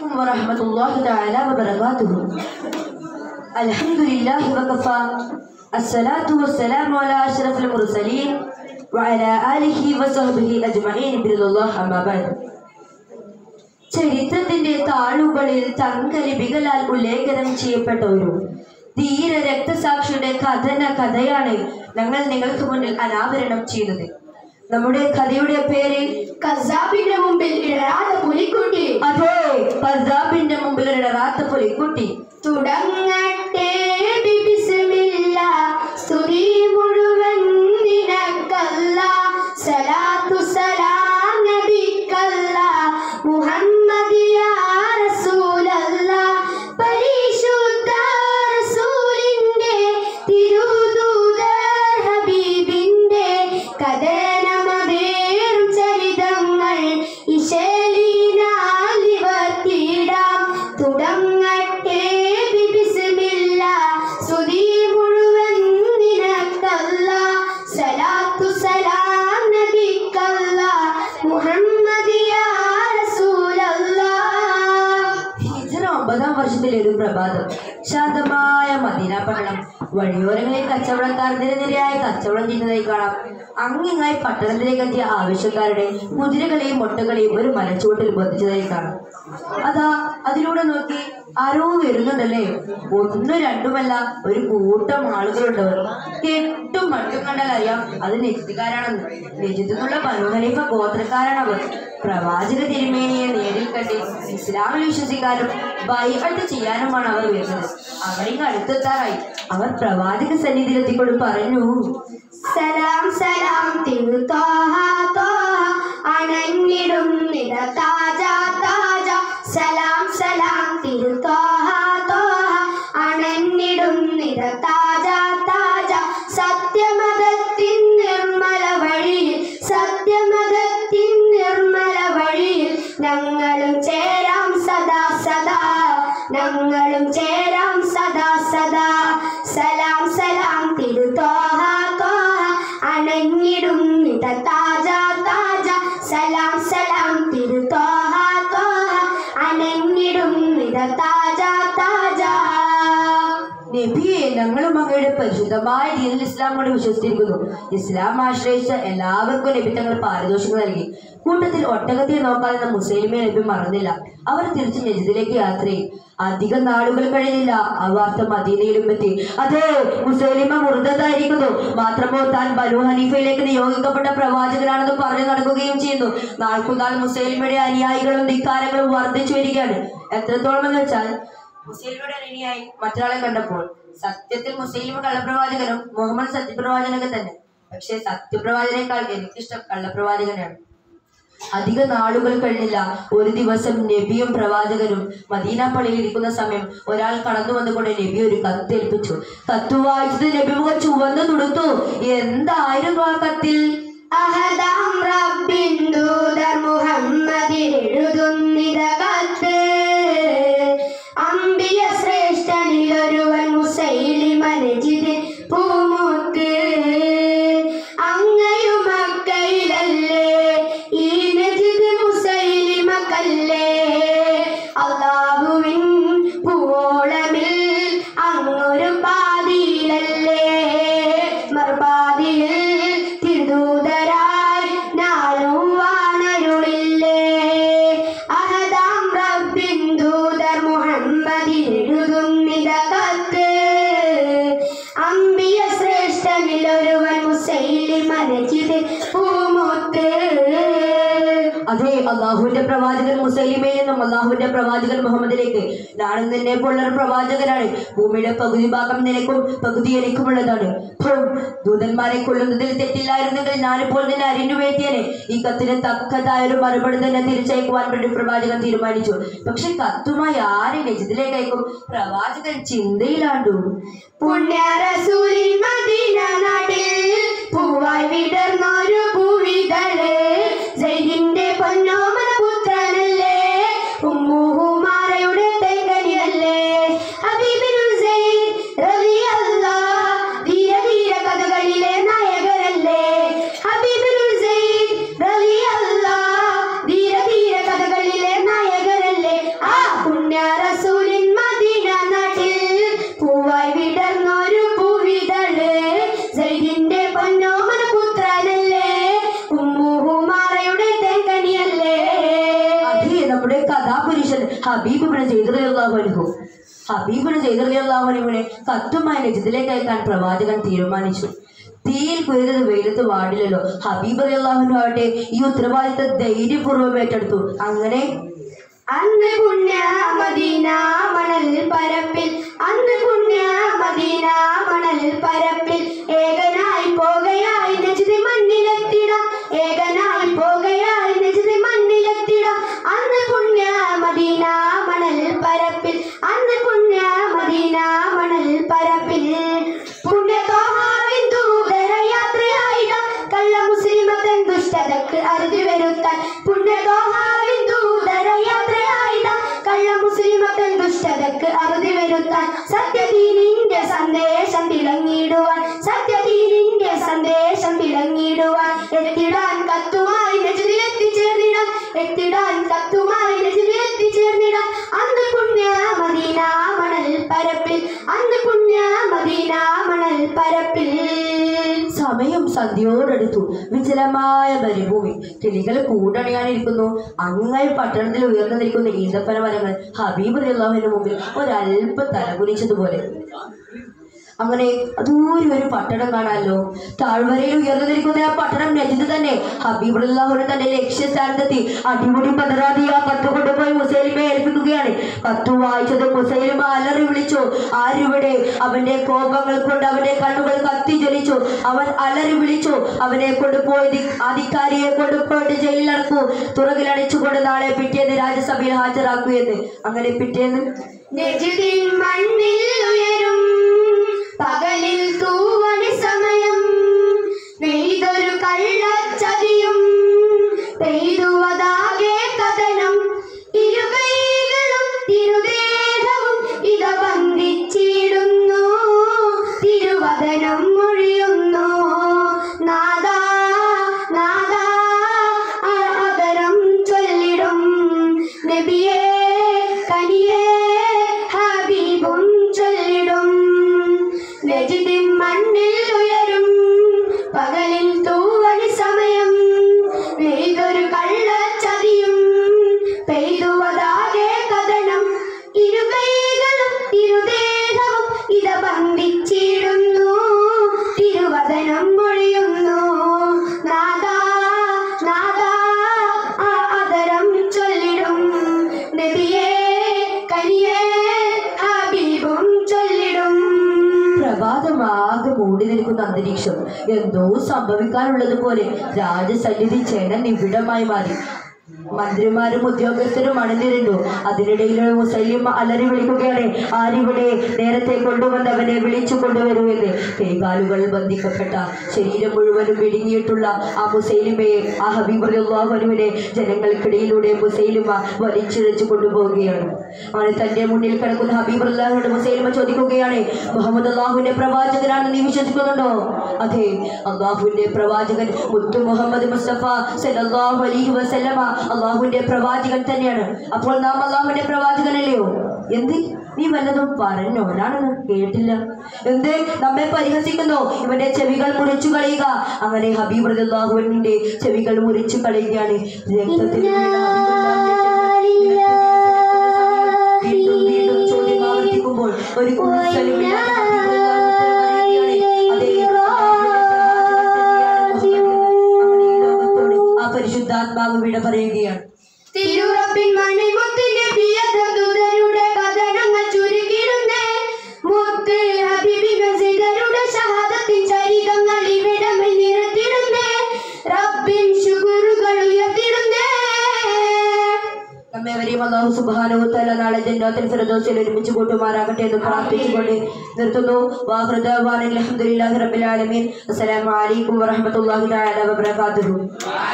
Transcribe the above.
ورحمة الله تعالى وبركاته الحمد لله وكفى الصلاة والسلام على أشرف المرسلين وعلى آله وصحبه أجمعين بإذن الله أما بعد ചരിത്രത്തിന്റെ താളുകളിൽ തങ്കലിപികളാൽ ഉല്ലേഖനം ചെയ്യപ്പെട്ട ഒരു ധീര രക്തസാക്ഷിയുടെ കഥന കഥയാണ് ഞങ്ങൾ നിങ്ങൾക്ക് മുന്നിൽ അനാവരണം ചെയ്യുന്നത് നമ്മുടെ കഥയുടെ പേര് കസാബിന്റെ മുമ്പിൽ ഇടരാതെ പുലിക്കുട്ടി അതെ പർദാബിന്റെ മുമ്പിൽ ഒരു റാത്ത പുലിക്കുട്ടി തുടങ്ങട്ടെ ബിബിസ്മില്ല സ്തുതി മുഴുവൻ നിനക്കല്ല സലാത്തു സലാം നബിക്കല്ല മുഹമ്മദ് യാ റസൂലല്ല പരിശുദ്ധ റസൂലിന്റെ തിരുദൂതർ ഹബീബിന്റെ കഥനമതേറും ചരിതങ്ങൾ ഇശലീനാൽ നിവർത്തിയിടാം തുടങ്ങട്ടെ ബിബിസ്മില്ല സ്തുതി മുഴുവൻ നിനക്കല്ല സലാത്തു സലാം നബിക്കല്ല മുഹമ്മദ് യാ റസൂലല്ലാ ഹിജറ ഒമ്പതാം വർഷത്തിലെ ഒരു പ്രഭാതം ശാന്തമായ മദീന പട്ടണം വഴിയോരങ്ങളിൽ കച്ചവടക്കാർ നിരനിരയായി കച്ചവടം ചെയ്യുന്നതായി കാണാം അങ്ങിങ്ങായി പട്ടണത്തിലേക്ക് എത്തിയ ആവശ്യക്കാരുടെ കുതിരകളെയും മുട്ടകളെയും ഒരു മരച്ചുവട്ടിൽ ബന്ധിച്ചതായി കാണാം അതാ അതിലൂടെ നോക്കി ആരോ വരുന്നുണ്ടല്ലേ ഒന്നും രണ്ടുമല്ല ഒരു കൂട്ടം ആളുകളുണ്ടവർ കെട്ടും മട്ടും കണ്ടാൽ അറിയാം അത് നെജിത്തുകാരാണെന്ന് നെജിത്തുന്നുള്ള ബനു ഹനീഫ ഗോത്രക്കാരാണ് അവർ പ്രവാചക തിരുമേനിയെ നേരിൽ കണ്ട് ഇസ്ലാമിൽ വിശ്വസിക്കാനും ബൈബിൾ ചെയ്യാനുമാണ് അവർ വരുന്നത് അവരിങ്ങ് അടുത്തെത്താറായി അവർ പ്രവാചക സന്നിധിയിലെത്തിക്കൊണ്ട് പറഞ്ഞു സലാം സലാം തിരുത്താഹ തോഹ അണഞ്ഞിടും നിര താജ താജ സലാം സലാം തിരുത്താഹ തോഹ അണഞ്ഞിടും നിര താജ താജ സത്യമതത്തിൻ നിർമ്മല വഴിയിൽ സത്യമതത്തിൻ നിർമ്മല വഴിയിൽ ഞങ്ങളും ചേരാം സദാ സദാ ഞങ്ങളും ചേരാം സദാ സദാ സലാം സലാം തിരുത്തോഹ തോഹ അണഞ്ഞിടും നിത താജ താജ സലാം സലാം തിരുത്തോഹ തോഹ അണഞ്ഞിടും നിത താജ താജ നബിയെ ഞങ്ങളും അങ്ങയുടെ പരിശുദ്ധമായ ദീനിൽ ഇസ്ലാം കൊണ്ട് വിശ്വസിച്ചിരിക്കുന്നു ഇസ്ലാം ആശ്രയിച്ച എല്ലാവർക്കും നബി തങ്ങൾ പാരിതോഷികം നൽകി കൂട്ടത്തിൽ ഒട്ടകത്തെ നോക്കാനെന്ന മുസ്ലിമെ നബി മറന്നില്ല അവർ തിരിച്ച് നജിദിലേക്ക് യാത്ര ചെയ്യും അധികം നാളുകൾ കഴിഞ്ഞില്ല ആ വാർത്ത മദീനയിലും എത്തി അതെ മുസ്ലിമ മുറുതായിരിക്കുന്നു മാത്രമോ താൻ ബനു ഹനീഫയിലേക്ക് നിയോഗിക്കപ്പെട്ട പ്രവാചകനാണെന്ന് പറഞ്ഞു നടക്കുകയും ചെയ്യുന്നു നാൾക്കുനാൾ മുസ്ലിമയുടെ അനുയായികളും ധിക്കാരങ്ങളും വർദ്ധിച്ചു വരികയാണ് എത്രത്തോളം എന്ന് വെച്ചാൽ മുസ്ലിമുടെ അനുയായി മറ്റൊരാളെ കണ്ടപ്പോൾ സത്യത്തിൽ മുസ്ലിം കള്ളപ്രവാചകനും മുഹമ്മദ് സത്യപ്രവാചകനൊക്കെ തന്നെ പക്ഷേ സത്യപ്രവാചകനേക്കാൾ എനിക്കിഷ്ടം കള്ളപ്രവാചകനാണ് അധിക നാളുകൾ കഴിഞ്ഞില്ല ഒരു ദിവസം നബിയും പ്രവാചകനും മദീന പള്ളിയിൽ ഇരിക്കുന്ന സമയം ഒരാൾ കടന്നു വന്നുകൊണ്ട് നബി ഒരു കത്ത് ഏൽപ്പിച്ചു കത്ത് വായിച്ചത് നബി മുഖം ചുവന്നു തുടുത്തു എന്തായിരുന്നു ആ കത്തിൽ അഹദാം റബ്ബിൻ ദൂതർ മുഹമ്മദിൽ എഴുതുന്നിരകത്ത് അമ്പിയ ശ്രേഷ്ഠനിൽ ഒരുവൻ മുസൈലിമ നജിദിൻ പൂമുക്ക് അങ്ങയും മക്കയിലല്ലേ ഈ നജിദ് മുസൈലിമക്കല്ലേ അള്ളാഹുവിൻ പൂവോളമിൽ അങ്ങൊരു പാതിയിലല്ലേ മറുപാതിയിൽ തിരുദൂതരായി നാളും വാണരുളില്ലേ അഹദാം റബ്ബിൻ ദൂതർ മുഹമ്മദിൽ എഴുതുന്നിതകത്ത് അമ്പിയ ശ്രേഷ്ഠനിൽ ഒരുവൻ മുസൈലിമ നജിദ് പൂമുത്ത് അതെ അള്ളാഹുവിന്റെ പ്രവാചകൻ മുസൈലിമയിൽ നിന്നും അള്ളാഹുവിന്റെ പ്രവാചകൻ മുഹമ്മദിലേക്ക് ഞാനും നിന്നെ പോലുള്ള ഒരു പ്രവാചകനാണ് ഭൂമിയുടെ പകുതി ഭാഗം നിനക്കും പകുതി എനിക്കുമുള്ളതാണ് ഹും, ദൂതന്മാരെ കൊല്ലുന്നതിൽ തെറ്റില്ലായിരുന്നെങ്കിൽ ഞാനിപ്പോൾ നിന്നെ അരിഞ്ഞു വീഴ്ത്തിയനെ ഈ കത്തിന് തക്കതായ ഒരു മറുപടി തന്നെ തിരിച്ചയക്കുവാൻ വേണ്ടി പ്രവാചകൻ തീരുമാനിച്ചു പക്ഷെ കത്തുമായി ആരെ രചിതിലേക്ക് അയക്കും പ്രവാചകൻ ചിന്തയിലാണ്ടു പുണ്യ റസൂലിൻ മദീന നാട്ടിൽ പൂവായി വിടർന്നൊരു പൂവിതള് സൈദിന്റെ പൊന്നോമന പുത്രനല്ലേ ഉമ്മുഹുമാരയുടെ തെങ്കനിയല്ലേ ഹബീബിനുൽ സൈദ് റളിയല്ലാഹ് ധീര ധീര കഥകളിലെ നായകനല്ലേ ഹബീബിനുൽ സൈദ് റളിയല്ലാഹ് ധീര ധീര കഥകളിലെ നായകനല്ലേ ആ മഹാപുരുഷൻ ഹബീബിനെ ചെയ്തറിയാഹു ഹബീബിന് ചെയ്തറിയാഹുവിനെ കത്തുമായി നജിദിലേക്ക് അയക്കാൻ പ്രവാചകൻ തീരുമാനിച്ചു തീയിൽ കുരുന്നത് വെയിലത്ത് വാടില്ലല്ലോ ഹബീബ് അള്ളാഹുനു ആവട്ടെ ഈ ഉത്തരവാദിത്തം ധൈര്യപൂർവ്വം ഏറ്റെടുത്തു അങ്ങനെ അന്ന് പുണ്യ മദീന മണൽ പരപ്പിൽ അന്ന് പുണ്യ മദീന മണൽ പരപ്പിൽ ഏകനായി പോകയായി നജിത് മണ്ണിലെത്തിട ഏകനായി പോകയായി നജിത് മണ്ണിലെത്തിട അന്ന് പുണ്യ മദീന മണൽ പരപ്പിൽ അന്ന് പുണ്യ മദീന മണൽ പരപ്പിൽ പുണ്യതോഹാവിൻ ദൂതരയാത്രയായിട കള്ള മുസ്ലിമതൻ ദുഷ്ടതക്ക് അറുതി വരുത്താൻ പുണ്യതോഹാവിൻ ദൂതരയാത്രയായിട കള്ള മുസ്ലിമതൻ ദുഷ്ടതക്ക് അറുതി വരുത്താൻ സത്യദീനിന്റെ സന്ദേശം തിളങ്ങിടുവാൻ സത്യദീനിന്റെ സന്ദേശം തിളങ്ങിടുവാൻ എത്തിടാൻ കത്തുമായി നജുദിലെത്തിച്ചേർന്നിടാൻ എത്തിടാൻ കത്തുമായി നജുദിലെത്തിച്ചേർന്നിടാൻ അന്ന് പുണ്യ മദീന മണൽ പരപ്പിൽ അന്ന് പുണ്യ മദീന മണൽ പരപ്പിൽ സമയം സന്ധ്യയോടടുത്തു വിജലമായ മരുഭൂമി കിളികൾ കൂടണിയാനിരിക്കുന്നു അങ്ങായി പട്ടണത്തിൽ ഉയർന്നു നിൽക്കുന്ന ഈന്തപ്പന മരങ്ങൾ ഹബീബ് അള്ളാഹുവിന്റെ മുമ്പിൽ ഒരല്പ തലകുനിച്ചതുപോലെ അങ്ങനെ ദൂരെ ഒരു പട്ടണം കാണാമല്ലോ താഴ്വരയിൽ ഉയർന്നു നിൽക്കുന്ന ആ പട്ടണം നജിത് തന്നെ ഹബീബുല്ലാഹുവിനെ തന്റെ ലക്ഷ്യസ്ഥാനത്തെത്തി അടിമുടി പതറാതെ ആ കത്ത് കൊണ്ടുപോയി മുസൈലിമെ ഏൽപ്പിക്കുകയാണ് കത്ത് വായിച്ചത് മുസൈലിമ അലറി വിളിച്ചു ആരിവിടെ അവന്റെ കോപങ്ങൾ കൊണ്ട് അവന്റെ കണ്ണുകൾ കത്തി ജ്വലിച്ചു അവൻ അലറി വിളിച്ചു അവനെ കൊണ്ടുപോയി ദി- അധികാരിയെ കൊണ്ടുപോയിട്ട് ജയിലിൽ അടക്കൂ തുറകിലടിച്ചുകൊണ്ട് നാളെ പിറ്റേന്ന് രാജ്യസഭയിൽ ഹാജരാക്കൂ എന്ന് അങ്ങനെ പിറ്റേന്ന് നെജിതിൻ മണ്ണിൽ ഉയരും പകലിൽ തൂവണി സമയം നെയ്തൊരു കള്ളച്ചതിയും പെയ്തുവതാകെ കഥനം ഇരുകൈകളും തിരുദേഹവും ഇത ബന്ധിച്ചിടുന്നു തിരുവദനം മൊഴിയുന്നു നാദാ നാദാ ആദരം ചൊല്ലിടും നബിയേ കനിയേ ഹബീബും ചൊല്ലിടും നജിദിൻ മണ്ണിൽ ഉയരും പകലിൽ തൂവണി സമയം നെയ്തൊരു കള്ളച്ചതിയും പെയ്തുവതാകെ കഥനം ഇരുകൈകളും തിരുദേഹവും ഇത ബന്ധിച്ചിടുന്നു തിരുവദനം മൊഴിയുന്നു നാദാ നാദാ ആദരം ചൊല്ലിടും നബിയേ കനിയേ ഹബീബും ചൊല്ലിടും പ്രഭാതമാകെ മൂടി നിൽക്കുന്ന അന്തരീക്ഷം എന്തോ സംഭവിക്കാനുള്ളത് പോലെ രാജസന്നിധി ചേന നിബിഡമായി മാറി മന്ത്രിമാരും ഉദ്യോഗസ്ഥരും അണിനിരന്നു അതിനിടയിൽ മുസല്ലിം അലറി വിളിക്കുകയാണ് ആരിവിടെ നേരത്തെ കൊണ്ടുവന്നവനെ വിളിച്ചു കൊണ്ടുവരുമെന്ന് കൈകാലുകൾ ബന്ധിക്കപ്പെട്ട ശരീരം മുഴുവനും ഇടുങ്ങിയിട്ടുള്ള ആ മുസൈലിമയെ ആ ഹബീബുല്ലാഹുവിനെ ജനങ്ങൾക്കിടയിലൂടെ മുസൈലിമ വലിച്ചിഴച്ചു കൊണ്ടുപോവുകയാണ് അങ്ങനെ തന്റെ മുന്നിൽ കിടക്കുന്ന ഹബീബുല്ലാഹുടെ മുസൈലിമ ചോദിക്കുകയാണ് മുഹമ്മദ് അള്ളാഹുവിന്റെ പ്രവാചകനാണ് നീ വിശ്വസിക്കുന്നുണ്ടോ അതെ അള്ളാഹുവിന്റെ പ്രവാചകൻ മുത്തു മുഹമ്മദ് മുസ്തഫ സല്ലല്ലാഹു അലൈഹി വസല്ലമ അള്ളാഹുവിന്റെ പ്രവാചകൻ തന്നെയാണ് അപ്പോൾ നാം അള്ളാഹുവിന്റെ പ്രവാചകനല്ലയോ എന്ത് നീ വല്ലതും പറഞ്ഞോ ഞാനൊന്നും കേട്ടില്ല എന്ത് നമ്മെ പരിഹസിക്കുന്നു ഇവന്റെ ചെവികൾ മുറിച്ചു കളയുക അങ്ങനെ ഹബീബ് അള്ളാഹുവിന്റെ ചെവികൾ മുറിച്ചു കളയുകയാണ് രക്തത്തിൽ വീണ ഹബീബുല്ലാഹിന്റെ ചെവികൾ വീണ്ടും വീണ്ടും ചോദ്യം ആവർത്തിക്കുമ്പോൾ ഒരു കുറിച്ചലുമില്ലാത്ത ഹബീബുല്ലാഹ് ഉത്തരം പറയുകയാണ്, "അതേ, അങ്ങനെ ഈ ലോകത്തോട് ആ പരിശുദ്ധാത്മാവ് വിട പറയുകയാണ് തിരുറപ്പിൻ മണിമുത്തിന്റെ പ്രിയതരുടെ കഥനങ്ങൾ ചുരുക്കിടുന്നേ മുത്ത് ഹബീബികളുടെ ഷഹാദത്തിൻ ചരിതങ്ങൾ ഇവിടമിൽ നിരത്തിടുന്നേ റബ്ബിൻ ശുക്റുകൾ ഉയർത്തിടുന്നേ നമ്മെവരെയും അള്ളാഹു സുബ്ഹാനഹു തആല നാളെ ജന്നാത്തുൽ ഫിർദൗസിൽ ഒരുമിച്ച് കൂട്ടുമാറാകട്ടെ എന്ന് പ്രാർത്ഥിച്ചുകൊണ്ട് നിർത്തുന്നു വാഹൃദവാനിൽ അൽഹംദുലില്ലാഹി റബ്ബിൽ ആലമീൻ അസ്സലാമു അലൈക്കും വറഹ്മത്തുള്ളാഹി തആല വബറകാതുഹു